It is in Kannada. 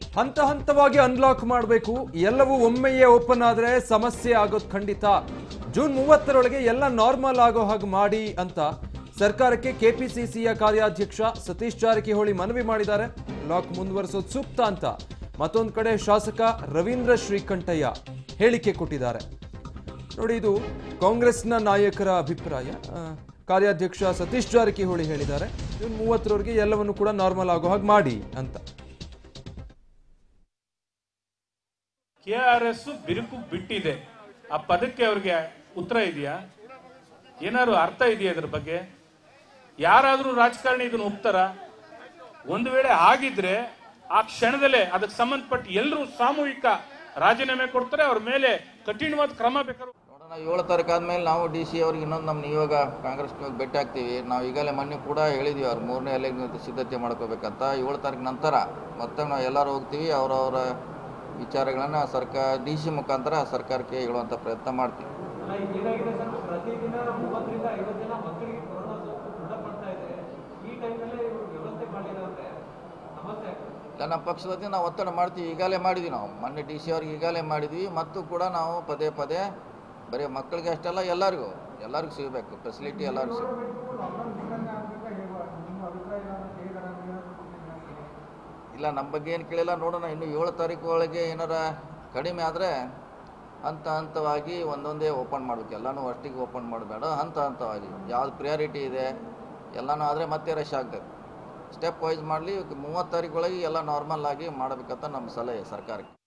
ಹಂತ ಹಂತವಾಗಿ ಅನ್ಲಾಕ್ ಮಾಡಬೇಕು ಎಲ್ಲವೂ ಒಮ್ಮೆಯೇ ಓಪನ್ ಆದ್ರೆ ಸಮಸ್ಯೆ ಆಗೋದು ಖಂಡಿತ ಜೂನ್ ಮೂವತ್ತರೊಳಗೆ ಎಲ್ಲ ನಾರ್ಮಲ್ ಆಗೋ ಹಾಗೆ ಮಾಡಿ ಅಂತ ಸರ್ಕಾರಕ್ಕೆ ಕೆಪಿಸಿಸಿಯ ಕಾರ್ಯಾಧ್ಯಕ್ಷ ಸತೀಶ್ ಜಾರಕಿಹೊಳಿ ಮನವಿ ಮಾಡಿದ್ದಾರೆ ಲಾಕ್ ಮುಂದುವರಿಸೋದು ಸೂಕ್ತ ಅಂತ ಮತ್ತೊಂದು ಕಡೆ ಶಾಸಕ ರವೀಂದ್ರ ಶ್ರೀಕಂಠಯ್ಯ ಹೇಳಿಕೆ ಕೊಟ್ಟಿದ್ದಾರೆ ನೋಡಿ ಇದು ಕಾಂಗ್ರೆಸ್ನ ನಾಯಕರ ಅಭಿಪ್ರಾಯ ಆ, ಕಾರ್ಯಾಧ್ಯಕ್ಷ ಸತೀಶ್ ಜಾರಕಿಹೊಳಿ ಹೇಳಿದ್ದಾರೆ ಜೂನ್ ಮೂವತ್ತರವರೆಗೆ ಎಲ್ಲವನ್ನು ಕೂಡ ನಾರ್ಮಲ್ ಆಗೋ ಹಾಗೆ ಮಾಡಿ ಅಂತ ಕೆ ಆರ್ ಎಸ್ ಬಿರುಕು ಬಿಟ್ಟಿದೆ ಆ ಪದಕ್ಕೆ ಅವ್ರಿಗೆ ಉತ್ತರ ಇದೆಯಾ ಏನಾದ್ರು ಅರ್ಥ ಇದೆಯಾ ಇದ್ರ ಬಗ್ಗೆ ಯಾರಾದ್ರೂ ರಾಜಕಾರಣಿ ಇದನ್ನ ಒಪ್ತಾರ ಒಂದು ವೇಳೆ ಆಗಿದ್ರೆ ಆ ಕ್ಷಣದಲ್ಲೇ ಅದಕ್ಕೆ ಸಂಬಂಧಪಟ್ಟ ಎಲ್ಲರೂ ಸಾಮೂಹಿಕ ರಾಜೀನಾಮೆ ಕೊಡ್ತಾರೆ ಅವ್ರ ಮೇಲೆ ಕಠಿಣವಾದ ಕ್ರಮ ಬೇಕಾದ್ರು ನೋಡೋಣ ಏಳು ತಾರೀಕು ಆದಮೇಲೆ ನಾವು ಡಿ ಸಿ ಅವ್ರಿಗೆ ಇನ್ನೊಂದು ನಮ್ಮ ನಿಯೋಗ ಕಾಂಗ್ರೆಸ್ ನಿಯೋಗ ಭೇಟಿ ಆಗ್ತೀವಿ ನಾವು ಈಗಲೇ ಮೊನ್ನೆ ಕೂಡ ಹೇಳಿದ್ವಿ ಅವ್ರು ಮೂರನೇ ಅಲೆಗೆ ಸಿದ್ಧತೆ ಮಾಡ್ಕೋಬೇಕಂತ ಏಳು ತಾರೀಕು ನಂತರ ಮತ್ತೆ ನಾವು ಎಲ್ಲರೂ ಹೋಗ್ತೀವಿ ಅವರವರ ವಿಚಾರಗಳನ್ನು ಸರ್ಕಾರ ಡಿ ಸಿ ಮುಖಾಂತರ ಸರ್ಕಾರಕ್ಕೆ ಹೇಳುವಂಥ ಪ್ರಯತ್ನ ಮಾಡ್ತೀವಿ ಏನಾಗಿದೆ ಸರ್ ಪ್ರತಿದಿನ ಮೂವತ್ತರಿಂದ ಐವತ್ತು ಜನ ಮಕ್ಕಳಿಗೆ ಕೊರೋನಾ ಸೋಂಕು ದೃಢಪಡ್ತಾ ಇದೆ ಈ ಟೈಮಲ್ಲೇ ಇವರು ವ್ಯವಸ್ಥೆ ಮಾಡಿಲ್ಲ ಅಂದ್ರೆ ಸಮಸ್ಯೆ ಆಗ್ತದೆ ಇಲ್ಲ ನಮ್ಮ ಪಕ್ಷದ ವತಿಯಿಂದ ನಾವು ಒತ್ತಡ ಮಾಡ್ತೀವಿ ಈಗಾಗಲೇ ಮಾಡಿದ್ವಿ ನಾವು ಮೊನ್ನೆ ಡಿ ಸಿ ಅವ್ರಿಗೆ ಈಗಾಗಲೇ ಮಾಡಿದ್ವಿ ಮತ್ತು ಕೂಡ ನಾವು ಪದೇ ಪದೇ ಬರೀ ಮಕ್ಕಳಿಗೆ ಅಷ್ಟೆಲ್ಲ ಎಲ್ಲರಿಗೂ ಎಲ್ಲರಿಗೂ ಸಿಗಬೇಕು ಫೆಸಿಲಿಟಿ ಎಲ್ಲರಿಗೂ ಸಿಗಬೇಕು ಇಲ್ಲ ನಮ್ಮ ಬಗ್ಗೆ ಏನು ಕೇಳಿಲ್ಲ ನೋಡೋಣ ಇನ್ನು ಏಳು ತಾರೀಕು ಒಳಗೆ ಏನಾರ ಕಡಿಮೆ ಆದರೆ ಹಂತ ಹಂತವಾಗಿ ಒಂದೊಂದೇ ಓಪನ್ ಮಾಡಬೇಕು ಎಲ್ಲನೂ ಅಷ್ಟಿಗೆ ಓಪನ್ ಮಾಡಬೇಡ ಹಂತ ಹಂತವಾಗಿ ಯಾವ್ದು ಪ್ರಿಯಾರಿಟಿ ಇದೆ ಎಲ್ಲನೂ ಆದರೆ ಮತ್ತೆ ರಶ್ ಆಗ್ತದೆ ಸ್ಟೆಪ್ ವೈಸ್ ಮಾಡಲಿ ಮೂವತ್ತು ತಾರೀಕು ಒಳಗೆ ಎಲ್ಲ ನಾರ್ಮಲ್ ಆಗಿ ಮಾಡಬೇಕಂತ ನಮ್ಮ ಸಲಹೆ ಸರ್ಕಾರಕ್ಕೆ